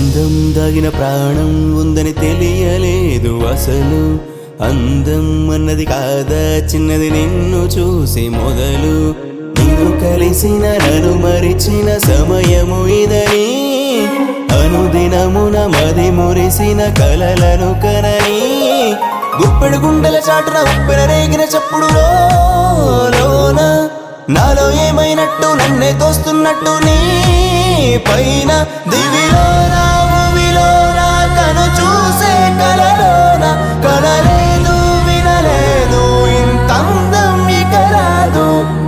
అందం దాగిన ప్రాణం ఉందని తెలియలేదు అసలు అందం అన్నది కాదా చిన్నది నిన్ను చూసి మొదలు నిన్ను కలిసిన నన్ను మరిచిన సమయము ఇదని అనుదినమున మది మురిసిన కలలను కనని గుప్పెడు గుండెల చాటున ఉప్పెన రేగిన చప్పుడులో లోన నాలో ఏమైనట్టు నన్నే తోస్తున్నట్టు నీ పైన దివిలోన భూమిలోన కను చూసే కలలోన కలలేదు వినలేదు ఇంత అందం ఇక రాదు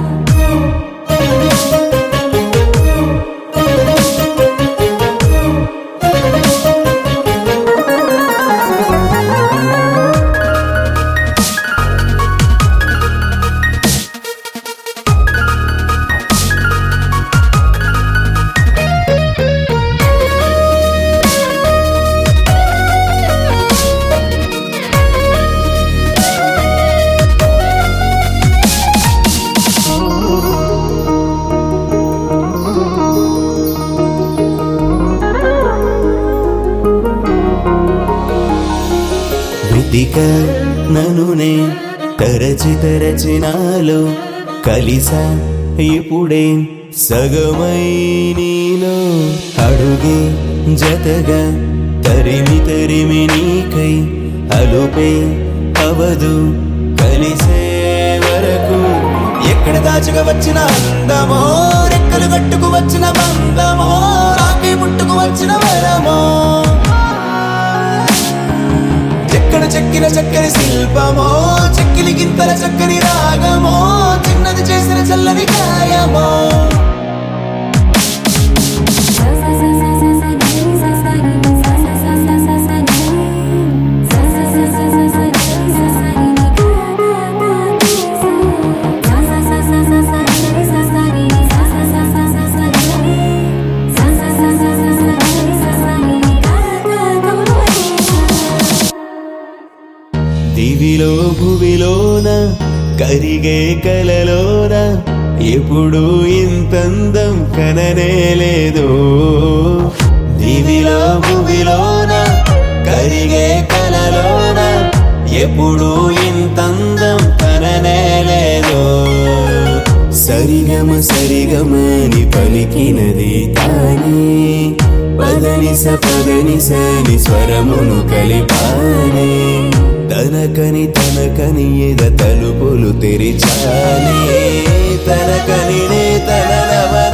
వెతిక ననునే తరచి తరచి నాలో కలిసా ఇప్పుడే సగమై నీలో అడుగే జతగా తరిమి తరిమి నీకై అలుపే అవదు కలిసే వరకు ఎక్కడ దాచుగా వచ్చిన అందమో రెక్కలు కట్టుకు వచ్చిన బంధమో రాకి ముట్టుకు వచ్చిన వరమో చెక్కన చెక్కిన చక్కని శిల్పమో చెక్కిలి గింతల చక్కని రాగమో చిన్నది చేసిన చల్లని గాయమో దివిలో భువిలోన కరిగే కలలోన ఎప్పుడు ఇంతందం కననే లేదు దివిలో భువిలోన కరిగే కలలోన ఎప్పుడు ఇంతందం కననే లేదు సరిగమ సరిగమని పలికినది తానే పదనిస పదనిస ని స్వరమును కలిపానే తనకని తనకని ఎద తలుపులు తెరిచానే తనకని నే తన